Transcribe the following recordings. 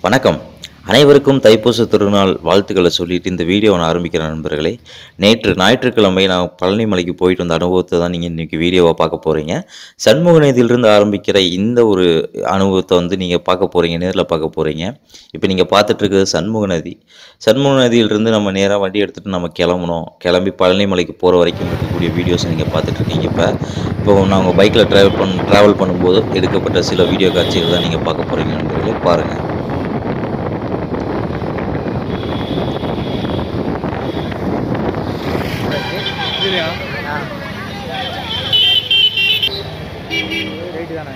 வணக்கம் அனைவருக்கும் தைப்பூச திருநாள் வாழ்த்துக்களை சொல்லிட்டு இந்த வீடியோ நான் ஆரம்பிக்கிறேன் நண்பர்களே நேற்று ஞாயிற்றுக்கிழமை நான் பழனி மலைக்கு போயிட்டு வந்த அனுபவத்தை தான் நீங்கள் இன்றைக்கி வீடியோவை பார்க்க போகிறீங்க சண்முகநதியிலிருந்து ஆரம்பிக்கிற இந்த ஒரு அனுபவத்தை வந்து நீங்கள் பார்க்க போகிறீங்க நேரில் பார்க்க போகிறீங்க இப்போ நீங்கள் பார்த்துட்டு இருக்கிறது சண்முக நதி சண்முக நதியிலிருந்து நம்ம நேராக வண்டி எடுத்துகிட்டு நம்ம கிளம்பணும் கிளம்பி பழனி மலைக்கு போகிற வரைக்கும் இருக்கக்கூடிய வீடியோஸ் நீங்கள் பார்த்துட்ருக்கீங்க இப்போ இப்போ நாங்கள் பைக்கில் ட்ராவல் பண்ண ட்ராவல் பண்ணும்போது எடுக்கப்பட்ட சில வீடியோ காட்சிகள் தான் நீங்கள் பார்க்க போகிறீங்க நண்பர்களே பாருங்கள் ரைட்டு தானே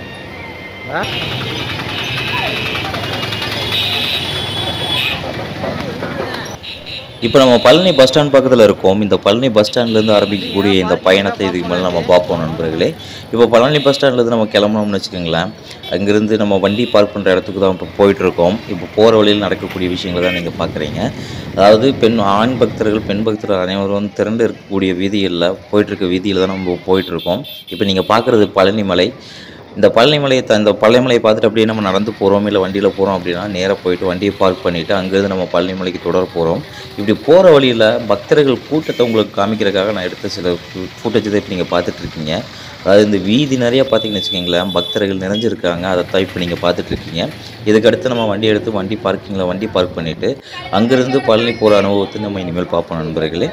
இப்போ நம்ம பழனி பஸ் ஸ்டாண்ட் பக்கத்தில் இருக்கோம் இந்த பழனி பஸ் ஸ்டாண்ட்லேருந்து ஆரம்பிக்கக்கூடிய இந்த பயணத்தை இதுக்கு மேலே நம்ம பார்ப்போம் நண்பர்களே இப்போ பழனி பஸ் ஸ்டாண்ட்லேருந்து நம்ம கிளம்பணும்னு வச்சுக்கோங்களேன் அங்கேருந்து நம்ம வண்டி பார்க் பண்ணுற இடத்துக்கு தான் இப்போ போயிட்டுருக்கோம் இப்போ போகிற வழியில் நடக்கக்கூடிய விஷயங்களை தான் நீங்கள் பார்க்குறீங்க அதாவது பெண் ஆண் பக்தர்கள் பெண் பக்தர்கள் அனைவரும் வந்து திரண்டு இருக்கக்கூடிய வீதிகளில் போயிட்டுருக்க வீதியில் தான் நம்ம போயிட்டுருக்கோம் இப்போ நீங்கள் பார்க்குறது பழனி மலை இந்த பழனிமலையை த இந்த பழனிமலையை பார்த்துட்டு அப்படியே நம்ம நடந்து போகிறோம் இல்லை வண்டியில் போகிறோம் அப்படின்னா நேராக போயிட்டு வண்டியை பார்க் பண்ணிவிட்டு அங்கேருந்து நம்ம பழனிமலைக்கு தொடர போகிறோம் இப்படி போகிற வழியில் பக்தர்கள் கூட்டத்தை உங்களுக்கு காமிக்கிறதுக்காக நான் எடுத்த சில ஃபுட்டேஜ் தான் இப்போ நீங்கள் பார்த்துட்ருக்கீங்க அதாவது இந்த வீதி நிறைய பார்த்தீங்கன்னு வச்சுக்கோங்களேன் பக்தர்கள் நிறைஞ்சிருக்காங்க அதை தான் இப்போ நீங்கள் பார்த்துட்ருக்கீங்க இதுக்கடுத்து நம்ம வண்டி எடுத்து வண்டி பார்க்கிங்கில் வண்டி பார்க் பண்ணிவிட்டு அங்கேருந்து பழனி போகிற அனுபவத்தை நம்ம இனிமேல் பார்ப்போம் நண்பர்களே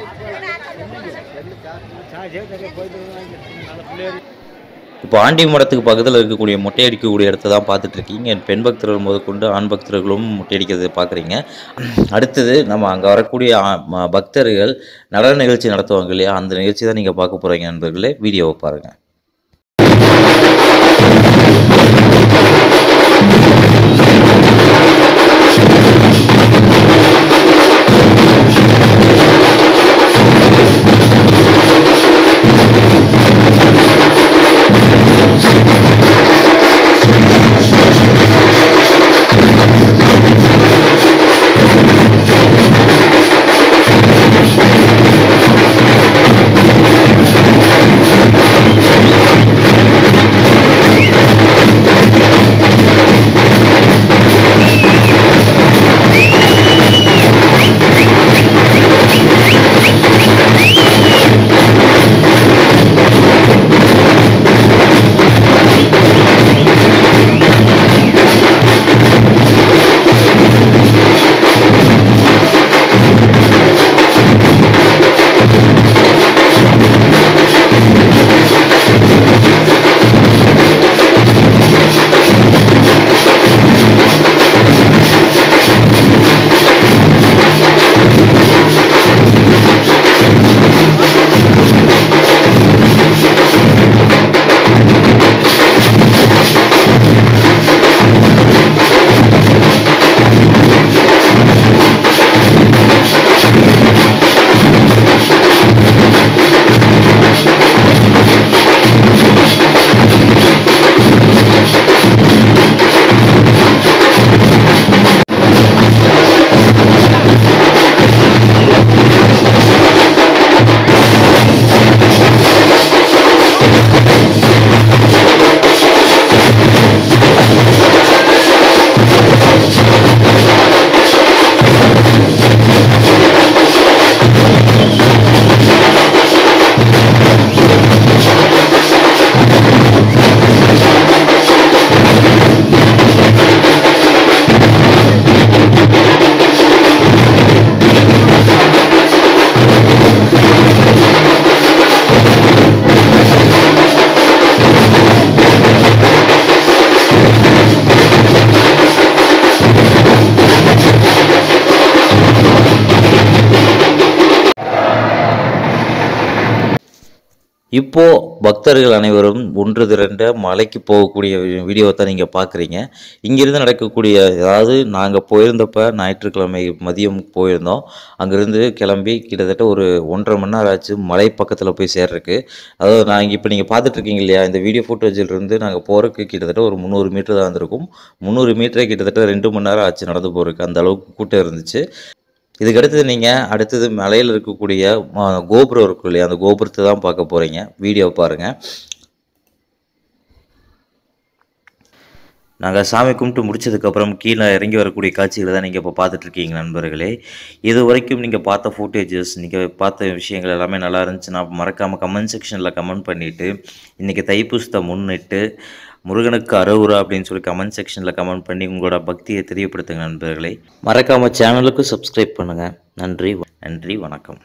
இப்போ ஆண்டி மடத்துக்கு பக்கத்தில் இருக்கக்கூடிய மொட்டை அடிக்கக்கூடிய இடத்த தான் பார்த்துட்டு இருக்கீங்க பெண் பக்தர்கள் முதற்கொண்டு ஆண் பக்தர்களும் மொட்டை அடிக்கிறதை பார்க்குறீங்க அடுத்தது நம்ம அங்கே வரக்கூடிய ஆ- ம- பக்தர்கள் நடன நிகழ்ச்சி நடத்துவாங்க இல்லையா அந்த நிகழ்ச்சி தான் நீங்கள் பார்க்க போகிறீங்க நண்பர்களே வீடியோவை பாருங்கள் இப்போ பக்தர்கள் அனைவரும் ஒன்று திரண்ட மலைக்கு போகக்கூடிய வி- வீடியோவை தான் நீங்கள் பார்க்குறீங்க இங்கிருந்து நடக்கக்கூடிய அதாவது நாங்கள் போயிருந்தப்ப ஞாயிற்றுக்கிழமை மதியம் போயிருந்தோம் அங்கேருந்து கிளம்பி கிட்டத்தட்ட ஒரு ஒன்றரை மணி நேரம் ஆச்சு மலை பக்கத்தில் போய் சேர்றதுக்கு அதாவது நாங்கள் இப்போ நீங்கள் பார்த்துட்ருக்கீங்க இல்லையா இந்த வீடியோ ஃபுட்டேஜிலிருந்து நாங்கள் போகிறதுக்கு கிட்டத்தட்ட ஒரு முந்நூறு மீட்டர் தான் இருந்திருக்கும் முந்நூறு மீட்டரே கிட்டத்தட்ட ரெண்டு மணி நேரம் ஆச்சு நடந்து போகிறதுக்கு அந்த அளவுக்கு கூட்டம் இருந்துச்சு இதுக்கு அடுத்தது நீங்கள் அடுத்தது மலையில் இருக்கக்கூடிய ஆ, கோபுரம் இருக்கும் இல்லையா அந்த கோபுரத்தை தான் பார்க்க போகிறீங்க வீடியோ பாருங்கள் நாங்கள் சாமி கும்பிட்டு முடிச்சதுக்கப்புறம் கீழே இறங்கி வரக்கூடிய காட்சிகளை தான் நீங்கள் இப்போ பார்த்துட்ருக்கீங்க நண்பர்களே இது வரைக்கும் நீங்கள் பார்த்த ஃபுட்டேஜஸ் நீங்கள் பார்த்த விஷயங்கள் எல்லாமே நல்லா இருந்துச்சுன்னா மறக்காமல் கமெண்ட் செக்ஷனில் கமெண்ட் பண்ணிவிட்டு இன்றைக்கி தைப்பூசத்தை முன்னிட்டு முருகனுக்கு அரோகுரா அப்படின்னு சொல்லி கமெண்ட் செக்ஷனில் கமெண்ட் பண்ணி உங்களோட பக்தியை தெரியப்படுத்துங்க நண்பர்களே மறக்காமல் சேனலுக்கு சப்ஸ்கிரைப் பண்ணுங்கள் நன்றி நன்றி வணக்கம்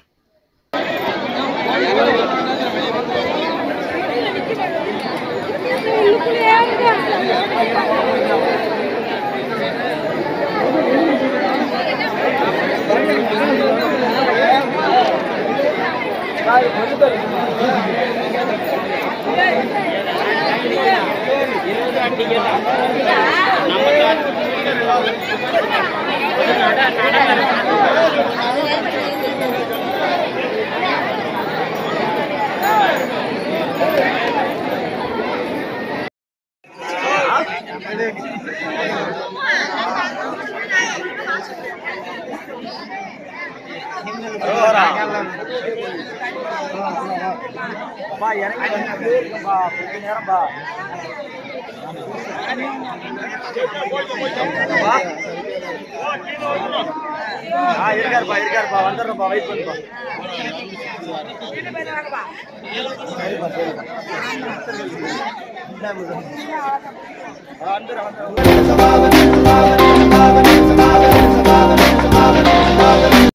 பா இறங்கி வந்து பா கொஞ்ச நேரம் பா ஆ இருக்காருப்பா இருக்காருப்பா வந்துடுறப்பா வெயிட் பண்ணுப்பா வந்துடுறேன் வந்துடுறேன்